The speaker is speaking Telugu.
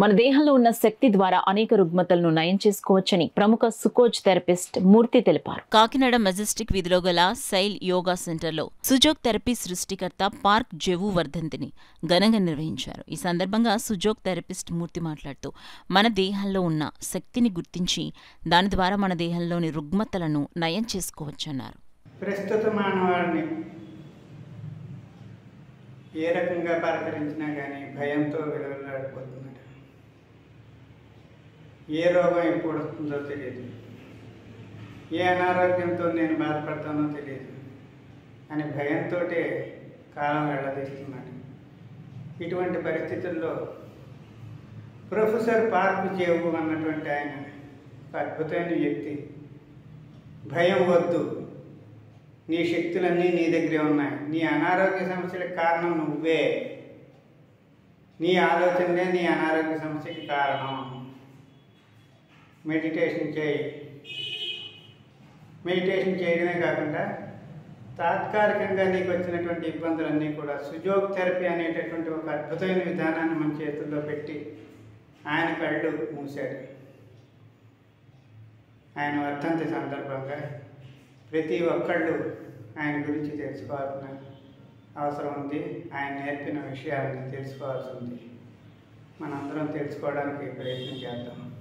మన దేహంలో ఉన్న శక్తి ద్వారా అనేక రుగ్మతలను నయం చేసుకోవచ్చని ప్రముఖ సుకోచ్ థెరపిస్ట్ మూర్తి తెలిపారు కాకినాడ మెజెస్టిక్ వీధిలో గల సైల్ యోగా సెంటర్లో సుజోగ్ థెరపీ సృష్టికర్త పార్క్ జెవు వర్ధంతిని ఘనంగా నిర్వహించారు ఈ సందర్భంగా సుజోగ్ థెరపిస్ట్ మూర్తి మాట్లాడుతూ మన దేహంలో ఉన్న శక్తిని గుర్తించి దాని ద్వారా మన దేహంలోని రుగ్మతలను నయం చేసుకోవచ్చన్నారు ప్రస్తుత మానవాళిని ఏ రకంగా పలకరించినా కానీ భయంతో విలువలాడిపోతున్నాడు ఏ రోగం ఎప్పుడు వస్తుందో తెలియదు ఏ అనారోగ్యంతో నేను బాధపడతానో తెలియదు అని భయంతో కాలం వెళ్ళదీస్తున్నాడు ఇటువంటి పరిస్థితుల్లో ప్రొఫెసర్ పార్క్ జేవు అన్నటువంటి ఆయన ఒక అద్భుతమైన వ్యక్తి భయం వద్దు నీ శక్తులన్నీ నీ దగ్గరే ఉన్నాయి నీ అనారోగ్య సమస్యలకు కారణం నువ్వే నీ ఆలోచనలే నీ అనారోగ్య సమస్యకి కారణం మెడిటేషన్ చేయి మెడిటేషన్ చేయడమే కాకుండా తాత్కాలికంగా నీకు వచ్చినటువంటి ఇబ్బందులన్నీ కూడా సుజోగ్ థెరపీ అనేటటువంటి ఒక అద్భుతమైన విధానాన్ని మన చేతుల్లో పెట్టి ఆయన కళ్ళు మూశాడు ఆయన వర్ధంతి సందర్భంగా ప్రతి ఒక్కళ్ళు ఆయన గురించి తెలుసుకోవాల్సిన అవసరం ఉంది ఆయన నేర్పిన విషయాలని తెలుసుకోవాల్సి ఉంది మనందరం తెలుసుకోవడానికి ప్రయత్నం చేద్దాం